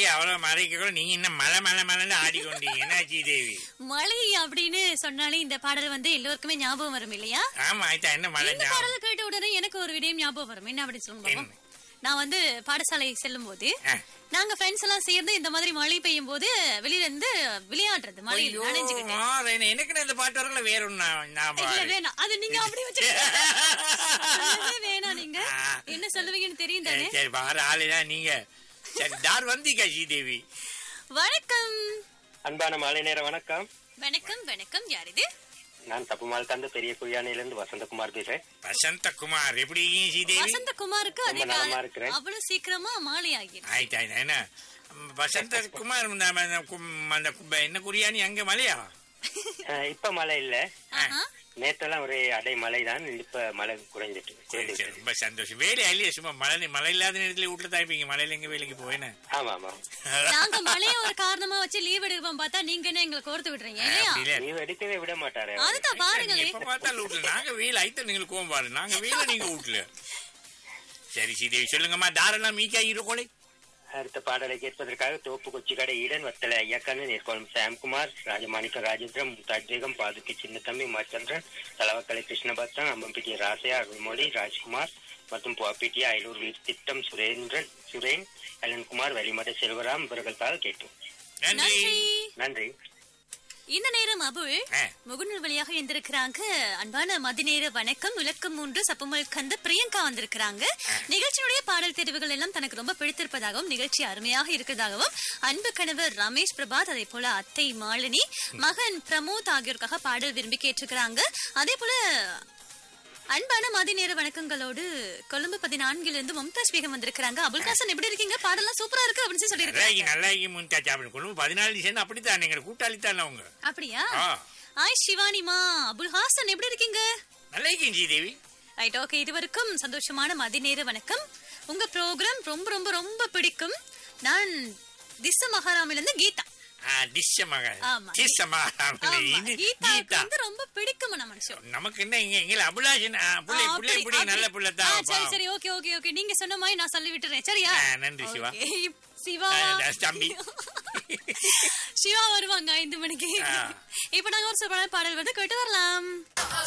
அவ்வளவு மறைக்க கூட நீங்க இன்னும் மலை மலை மலைன்னு ஆடிக்கொண்டீங்க என்ன ஸ்ரீதேவி மழை அப்படின்னு சொன்னாலே இந்த பாடல் வந்து எல்லோருக்குமே ஞாபகம் வரும் இல்லையா ஆமா ஆயிட்டா என்ன மலை இந்த ஞாபகம்? பாடலை கேட்ட உடனே எனக்கு ஒரு விடயம் ஞாபகம் வரும் என்ன அப்படி சொல்லுங்க பாப்போம். என்ன? நான் வந்து பாடசாலை செல்லும் போது ஆ. நாங்க ஃப்ரெண்ட்ஸ் எல்லாம் சேர்ந்து இந்த மாதிரி மழை பெய்யும் போது வெளியில இருந்து விளையாடுறது மழையில் ஐயோ, நனைஞ்சுக்கிட்டு மாறேனே. எனக்கு இந்த பாட்டு வரல வேற ஒண்ணு ஞாபகம் இல்ல வருது. வேணாம் அது நீங்க அப்படி வச்சு வேணாம் நீங்க என்ன சொல்லுவீங்கன்னு தெரியும் தானே சரி, சரி வர ஆளுதான் நீங்க சரி தார் வந்தீங்க ஸ்ரீதேவி வணக்கம் அன்பான மாலை நேர வணக்கம் வணக்கம் வணக்கம் யார் இது நான் தப்புமால் தந்து பெரிய குழியானையிலிருந்து வசந்தகுமார் பேசுறேன் வசந்த குமார் எப்படி இருக்கீங்க ஸ்ரீதேவி வசந்த குமாருக்கு அதே ரொம்ப நலமா கால- இருக்கிறேன். அவ்வளவு சீக்கிரமா மாலை ஆகிடும் ஆயிட்டா ஆயிட்டா. என்ன ம், வசந்த குமார் இந்த ம- அந்த கும்- அந்த கு- என்ன குறியானி அங்க மலையா அஹ், இப்ப மழை இல்ல ஆஹா. நேத்தெல்லாம் ஒரே அடை மழை தான் இப்ப மழை குறைஞ்சிட்டு சரி குறைந்து சரி விட்டது. ரொம்ப சந்தோஷம் வேலை இல்லையே சும்மா மழை மழை இல்லாத நேரத்துல வீட்டுல தான் இருப்பீங்க மழையில எங்க வேலைக்கு போவேன்னு ஆமா ஆமா நாங்க மழைய ஒரு காரணமா வச்சு லீவ் எடுப்போம் பார்த்தா நீங்க என்ன எங்களை கோர்த்து விடுறீங்க இல்லையா அப்படி இல்ல. நீ எடுக்கவே விட மாட்டாரு அதுதான் நீங்க பாருங்களேன் எப்ப பார்த்தாலும் வீட்டுல நாங்க வேலை ஐத்த நீங்க கோவம் பாரு நாங்க வேலை நீங்க வீட்டுல சரி ஸ்ரீதேவி சொல்லுங்கம்மா தாரெல்லாம் மீக்கா இருக்கோளே அடுத்த பாடலை கேட்பதற்காக தோப்பு கொச்சி கடை ஈடன் வத்தல ஐயக்கண்ணு நேர்கோளம் சாம்குமார் ராஜமாணிக்க ராஜேந்திரம் மும்தாஜ் பேகம் பாதுகை சின்னத்தம்பி உமாச்சந்திரன் தலவக்கலை கிருஷ்ணபத்ரன் அம்பம்பிட்டிய ராசையா அருள்மொழி ராஜ்குமார் மற்றும் புவாப்பிட்டிய அயலூர் வீர் திட்டம் சுரேந்திரன் சுரேன் அலன்குமார் வெளிமட செல்வராம் இவர்களால் கேட்டோம் நன்றி நன்றி நன்றி இந்த நேரம் அபுள் ஆ. முகநூல் வழியாக இருந்திருக்கிறாங்க அன்பான மதிநேர வணக்கம் விளக்கம் மூன்று சப்புமல் கந்த பிரியங்கா வந்திருக்கிறாங்க நிகழ்ச்சியினுடைய பாடல் தெரிவுகள் எல்லாம் தனக்கு ரொம்ப பிடித்திருப்பதாகவும் நிகழ்ச்சி அருமையாக இருக்கிறதாகவும் அன்பு கணவர் ரமேஷ் பிரபாத் அதே போல அத்தை மாலினி மகன் பிரமோத் ஆகியோருக்காக பாடல் விரும்பி கேட்டிருக்கிறாங்க அதே போல அன்பான மதிநேர வணக்கங்களோடு கொழும்பு பதினான்கிலிருந்து மும்தாஜ் பேகம் வந்திருக்கிறாங்க அபுல் ஹாசன் எப்படி இருக்கீங்க பாடலாம் சூப்பரா இருக்கு அப்படின்னு சொல்லி நல்லா சொல்லியிருக்காங்க இருக்கு, நல்லா இருக்கு முன்தா சாப்பிடும் குடும்பம் பதினாலு டிசைன் அப்படித்தான் எங்க கூட்டாளி தானே அவங்க அப்படியா ஆ. ஆய் சிவானிமா அபுல் ஹாசன் எப்படி இருக்கீங்க நல்லா இருக்கேன் ஸ்ரீதேவி ரைட் ஓகே இதுவரைக்கும் சந்தோஷமான மதிநேர வணக்கம் உங்க ப்ரோக்ராம் ரொம்ப ரொம்ப ரொம்ப பிடிக்கும் நான் திச மகாராமில இருந்து கீதா ஆ, திஷ்ய மகள் ஆமா. திஷ்ய மகள் ஆமா, இது கீதாவுக்கு கீதா வந்து ரொம்ப பிடிக்கும் நம்ம மனுஷன் நமக்கு என்ன இங்க எங்க அபுலாஷன் புள்ளை ஆ, புள்ளை அப்படி, புள்ளை நல்ல அப்படி. புள்ள ஆ, தான் சரி சரி ஓகே ஓகே ஓகே நீங்க சொன்ன மாதிரி நான் சொல்லி விட்டுறேன் சரியா ஆ, நன்றி, சிவா. Okay, சிவா ஆ, தம்பி. சிவா வருவாங்க ஐந்து மணிக்கு ஆ. இப்ப நாங்க ஒரு சூப்பரான பாடல் வந்து கேட்டு வரலாம்